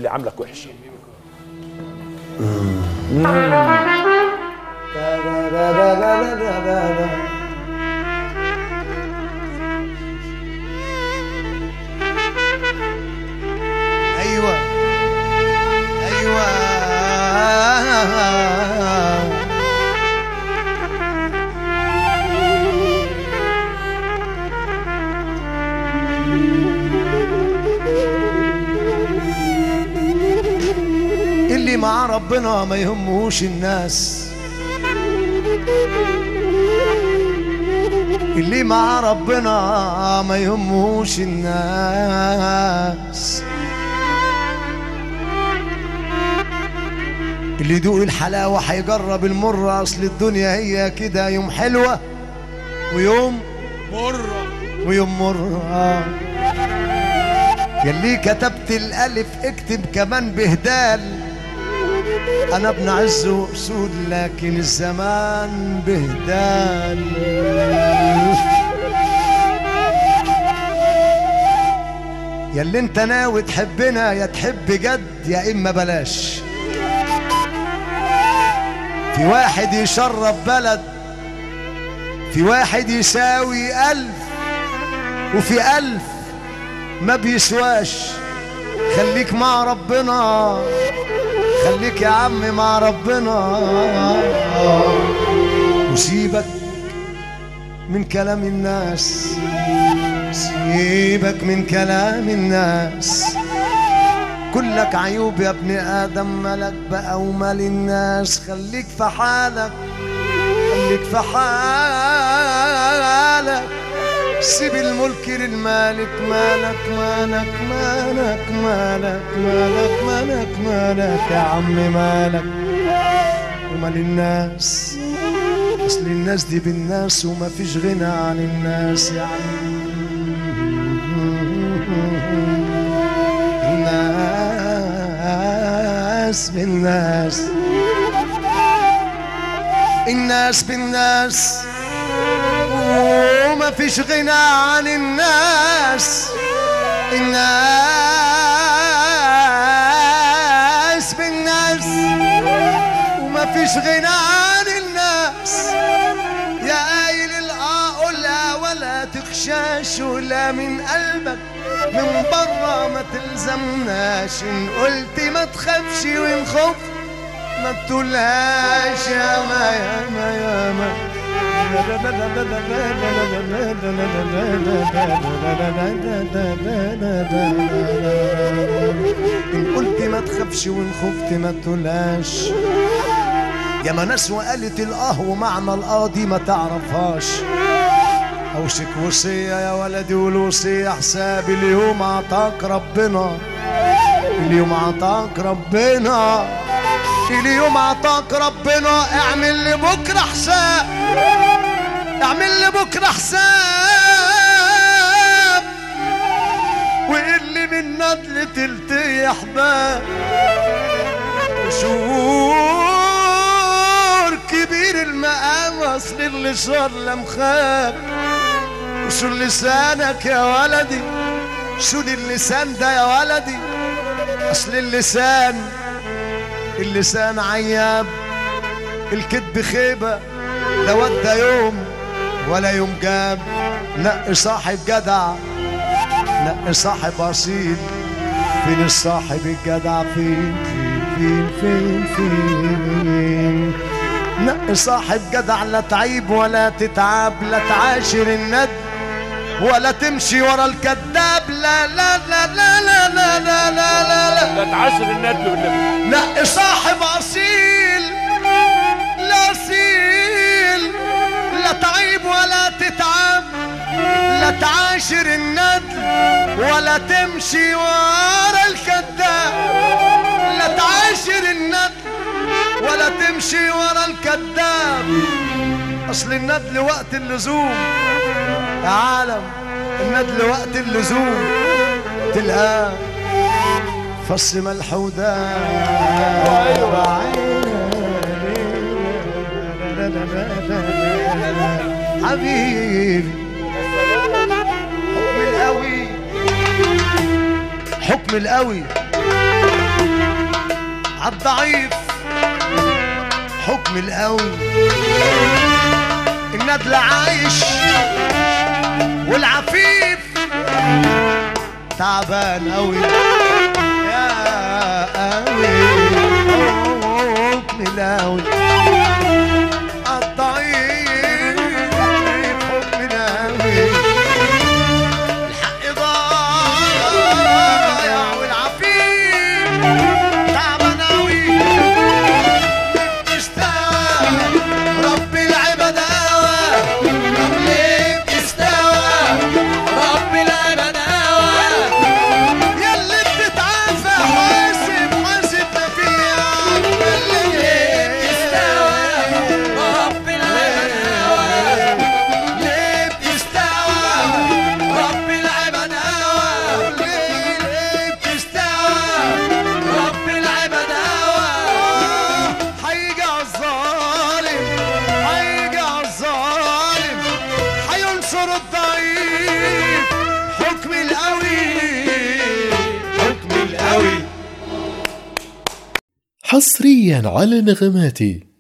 اللي عاملك وحش ايوه ايوه اللي مع ربنا ما يهموش الناس اللي مع ربنا ما يهموش الناس اللي يدوق الحلاوة هيجرب المرة أصل الدنيا هي كده يوم حلوة ويوم مرة ويوم مرة يلي كتبت الألف اكتب كمان بهدال أنا ابن عز وأسود لكن الزمان بهدال يلي انت ناوي تحبنا يا تحب جد يا إما بلاش في واحد يشرب بلد في واحد يساوي ألف وفي ألف ما بيسواش خليك مع ربنا خليك يا عم مع ربنا وسيبك من كلام الناس سيبك من كلام الناس كلك عيوب يا ابن ادم ملك بقى ومال الناس خليك في حالك خليك في حالك سيب الملك للمالك مالك مالك مالك مالك مالك مالك مالك يا عم مالك ومال الناس اصل الناس دي بالناس وما فيش غنى عن الناس يا عم الناس بالناس الناس بالناس وما فيش غنى عن الناس الناس بالناس وما فيش غنى عن الناس يا قايل الآه لا ولا تخشاش ولا من قلبك من برا ما تلزمناش ان قلت ما تخافش وان خفت ما تقولهاش يا ما يا ما يا ما إن قلت ما تخافش وإن خفت ما تقولهاش يا ما ناس وقالت الآه ومعنى الآه دي ما تعرفهاش أوشك وصية يا ولدي والوصية حساب اليوم عطاك ربنا اليوم عطاك ربنا اليوم عطاك ربنا اعمل لبكرة حساب اعمل لبكرة حساب واللي من ندل تلتي احباب وشعور كبير المقام اصل اللي صار لمخاب وشو لسانك يا ولدي شو اللسان ده يا ولدي اصل اللسان اللسان عياب الكذب خيبة لا ودى يوم ولا يوم جاب نقي صاحب جدع نقي صاحب أصيل فين الصاحب الجدع فين فين فين فين, فين نقي صاحب جدع لا تعيب ولا تتعب لا تعاشر الند ولا تمشي ورا الكذاب لا لا لا لا لا لا لا لا لا, لا. لا تعاشر الندل والنبي نقي صاحب اصيل لا اصيل لا تعيب ولا تتعب لا تعاشر الندل ولا تمشي ورا الكذاب لا تعاشر الندل ولا تمشي ورا الكذاب اصل الندل وقت اللزوم يا عالم الندل وقت اللزوم تلقاه فص ملح حبيبي حكم القوي حكم القوي عالضعيف حكم القوي الندل عايش والعفيف تعبان قوي يا قوي حكم القوي الضعيف حكم القوي الحق ضايع والعفيف تعبان قوي استوى رب العباد هوى رب استوى رب العباد هوى يلي بتتعافى حاسب حاسب ما فيها يلي استوى رب العباد هوى ليه بتستوى رب العباد هوى ليه ليه بتستوى رب العباد هوى هيجي عالظالم هيجي عالظالم هينصر الضعيف حكم القوي حكم القوي حصريا على نغماتي